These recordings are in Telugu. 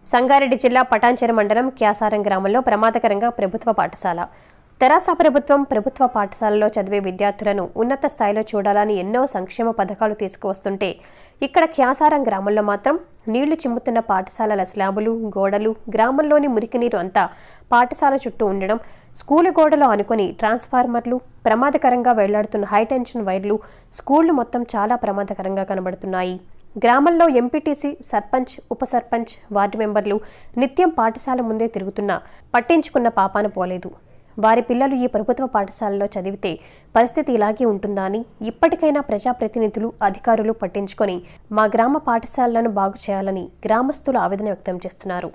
సంగారెడ్డి జిల్లా పటాన్చెరు మండలం క్యాసారం గ్రామంలో ప్రమాదకరంగా ప్రభుత్వ పాఠశాల తెరాస ప్రభుత్వం ప్రభుత్వ పాఠశాలలో చదివే విద్యార్థులను ఉన్నత స్థాయిలో చూడాలని ఎన్నో సంక్షేమ పథకాలు తీసుకువస్తుంటే ఇక్కడ క్యాసారం గ్రామంలో మాత్రం నీళ్లు చిమ్ముతున్న పాఠశాలల స్లాబులు గోడలు గ్రామంలోని మురికి నీరు అంతా పాఠశాల చుట్టూ ఉండడం స్కూలు గోడలు ఆనుకొని ట్రాన్స్ఫార్మర్లు ప్రమాదకరంగా వెళ్లాడుతున్న హైటెన్షన్ వైర్లు స్కూళ్లు మొత్తం చాలా ప్రమాదకరంగా కనబడుతున్నాయి గ్రామంలో ఎంపీటీసీ సర్పంచ్ ఉప సర్పంచ్ వార్డు మెంబర్లు నిత్యం పాఠశాల ముందే తిరుగుతున్నా పట్టించుకున్న పాపాన పోలేదు వారి పిల్లలు ఈ ప్రభుత్వ పాఠశాలలో చదివితే పరిస్థితి ఇలాగే ఉంటుందా అని ఇప్పటికైనా ప్రజాప్రతినిధులు అధికారులు పట్టించుకొని మా గ్రామ పాఠశాలలను బాగు చేయాలని గ్రామస్తులు ఆవేదన వ్యక్తం చేస్తున్నారు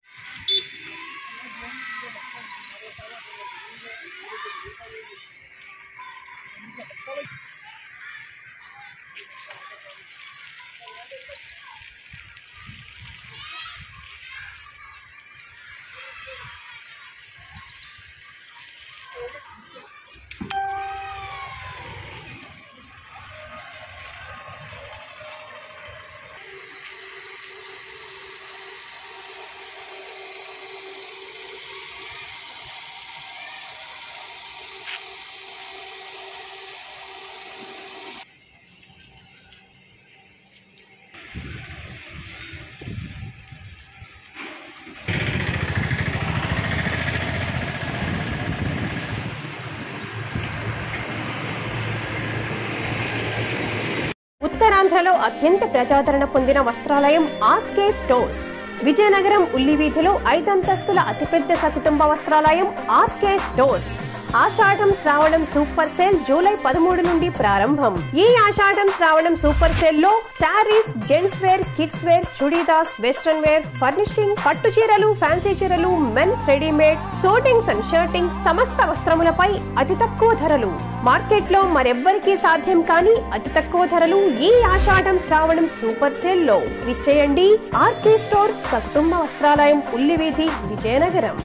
ఉత్తరాంధ్రలో అత్యంత ప్రజాదరణ పొందిన వస్త్రాలయం ఆర్కే స్టోర్స్ విజయనగరం ఉల్లి వీధిలో ఐదంతస్తుల అతిపెద్ద సకుటుంబ వస్త్రాలయం ఆర్కే స్టోర్స్ ఆషాఢం శ్రావణం సూపర్ సేల్ జూలై పదమూడు నుండి ప్రారంభం ఈ ఆషాఢం శ్రావణం సూపర్ సేల్ లో sarees gents wear kids wear churidars western wear furnishing పట్టు చీరలు ఫ్యాన్సీ చీరలు mens readymade suitings and shirtings సమస్త వస్త్రములపై అతి తక్కువ ధరలు మార్కెట్ లో మరెవ్వరికీ సాధ్యం కాని అతి తక్కువ ధరలు ఈ ఆషాఢం శ్రావణం సూపర్ సేల్ లో విచ్చేయండి ఆర్కే స్టోర్ కుటుంబ వస్త్రాలయం ఉల్లి వీధి విజయనగరం